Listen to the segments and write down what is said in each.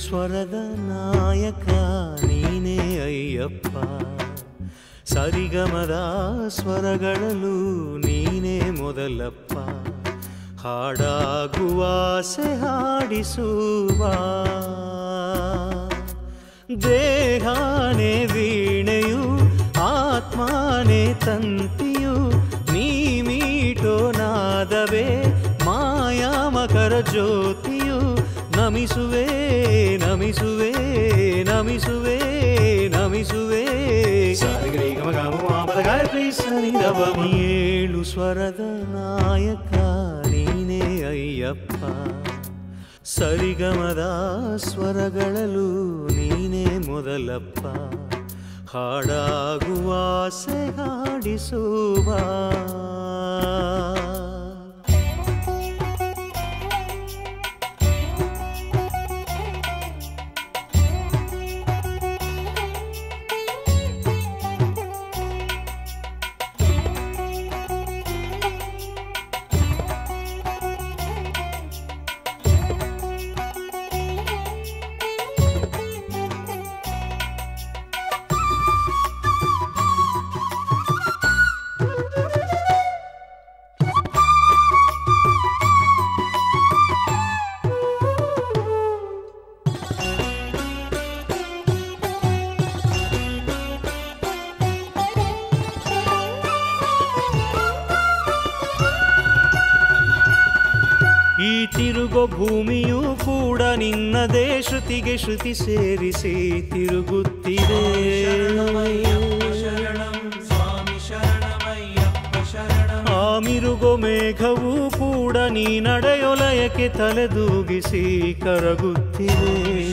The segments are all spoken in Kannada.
ಸ್ವರದ ನಾಯಕ ನೀನೇ ಅಯ್ಯಪ್ಪ ಸರಿಗಮದ ಸ್ವರಗಳಲ್ಲೂ ನೀನೇ ಮೊದಲಪ್ಪ ಹಾಡಾಗುವಾಸೆ ಹಾಡಿಸುವ ದೇಹಾನೇ ವೀಣೆಯು ಆತ್ಮಾನೇ ತಂತಿಯು ನೀ ಮೀಟೋ ನಾದವೇ ಮಾಯಾ ಮಕರ ಜ್ಯೋತಿಯು ನಮಿಸುವೆ ನಮಿಸುವೆ ನಮಿಸುವೆ ನಮಿಸುವೆ ಏಳು ಸ್ವರದ ನಾಯಕ ನೀನೇ ಅಯ್ಯಪ್ಪ ಸರಿಗಮದ ಸ್ವರಗಳಲ್ಲೂ ನೀನೇ ಮೊದಲಪ್ಪ ಹಾಡಾಗುವಾಸೆ ಹಾಡಿಸುವ ಈ ತಿರುಗೋ ಭೂಮಿಯೂ ಕೂಡ ನಿನ್ನದೇ ಶ್ರುತಿಗೆ ಶ್ರುತಿ ಸೇರಿಸಿ ತಿರುಗುತ್ತಿದೆ ಆ ಮಿರುಗೋ ಮೇಘವೂ ಕೂಡ ನೀ ನಡೆಯೊಲಯಕ್ಕೆ ತಲೆದೂಗಿಸಿ ಕರಗುತ್ತಿದೆ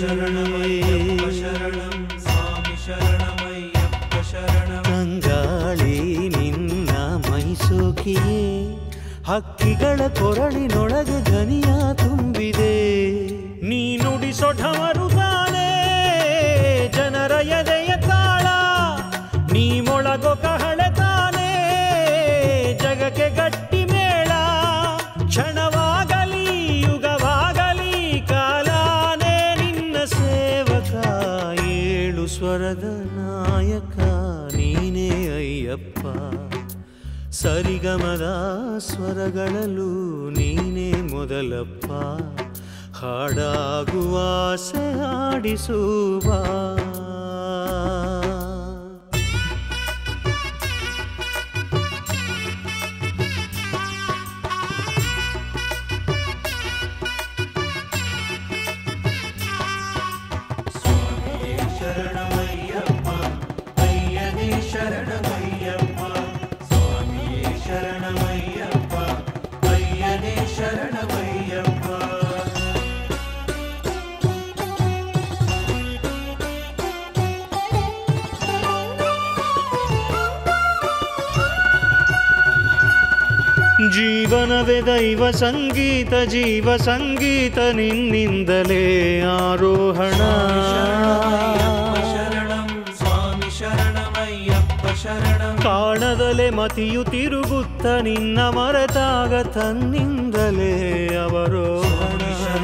ಕಂಗಾಳಿ ನಿನ್ನ ಮೈಸೋಕಿಯೇ ಹಕ್ಕಿಗಳ ಕೊರಳಿನೊಳಗೆ ಘನಿಯ ತುಂಬಿದೆ ನೀ ನುಡಿಸೋ ಢಮರು ತಾನೇ ಜನರ ಎದೆಯ ತಾಳ ನೀ ಮೊಳಗೋ ಕಹಳೆ ತಾನೇ ಜಗಕ್ಕೆ ಗಟ್ಟಿ ಮೇಳ ಕ್ಷಣವಾಗಲಿ ಯುಗವಾಗಲಿ ಕಾಲಾನೇ ನಿನ್ನ ಸೇವಕ ಏಳು ಸ್ವರದ ನಾಯಕ ನೀನೇ ಅಯ್ಯಪ್ಪ ಸರಿಗಮದ ಸ್ವರಗಳಲ್ಲೂ ನೀನೇ ಮೊದಲಪ್ಪ ಹಾಡಾಗುವಾಸೆ ಹಾಡಿಸುವ ಜೀವನವೇ ದೈವ ಸಂಗೀತ ಜೀವ ಸಂಗೀತ ನಿನ್ನಿಂದಲೇ ಆರೋಹಣ ಕಾಣದಲೆ ಮತಿಯು ತಿರುಗುತ್ತ ನಿನ್ನ ಮರೆತಾಗ ತನ್ನಿಂದಲೇ ಅವರೋಹಣ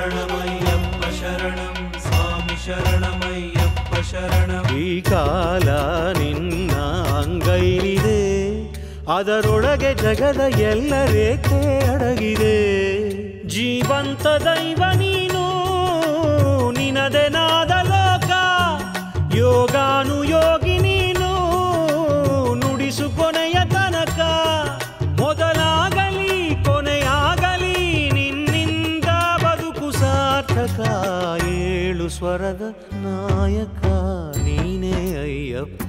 ಈ ಕಾಲ ನಿನ್ನ ಅಂಗೈಲಿದೆ ಅದರೊಳಗೆ ಜಗದ ಎಲ್ಲ ರೇಖೆ ಅಡಗಿದೆ ಜೀವಂತ ದೈವ ನೀನು ನಿನದೆ ನಾದ ಲೋಕ ಯೋಗಾನುಯೋಗಿ ನೀನು ನುಡಿಸು ಕೊನೆಯ ತನಕ ಮೊದಲಾಗಲಿ ಕೊನೆಯಾಗಲಿ ನಿನ್ನಿಂದ ಬದುಕು ಸಾರ್ಥಕ ಏಳು ಸ್ವರದ ನಾಯಕ ನೀನೇ ಅಯ್ಯಪ್ಪ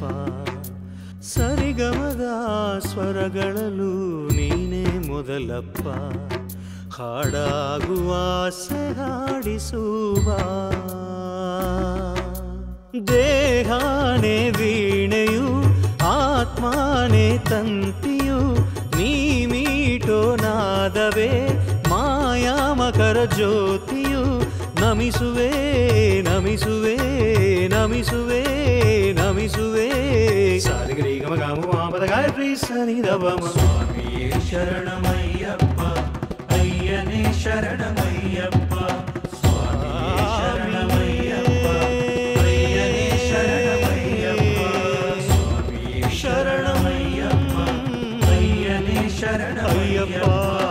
ಸರಿಗಮದ ಸ್ವರಗಳಲ್ಲೂ ನೀನೇ ಮೊದಲಪ್ಪ ಹಾಡಾಗುವಾಸೆ ಹಾಡಿಸುವ ದೇಹಾನೇ ವೀಣೆಯು ಆತ್ಮಾನೇ ತಂತಿಯು ನೀ ಮೀಟೋ ನಾದವೇ ಮಾಯಾ ಮಕರ ಜ್ಯೋತಿಯು ನಮಿಸುವೆ ನಮಿಸುವೆ ನಮಿಸುವೆ ನಮಿಸುವೆ ಸಾರಿಗರಿ ಗಮ ಗಾಮ ಮಾಪದ ಗಾಯತ್ರಿ ಸನಿ ದವ ಸ್ವಾಮಿಯೇ ಶರಣಮಯ್ಯಪ್ಪ ಅಯ್ಯನೇ ಶರಣಮಯ್ಯಪ್ಪ ಸ್ವಾಮಿಯೇ ಶರಣಮಯ್ಯಪ್ಪ ಶರಣಮಯ್ಯಪ್ಪ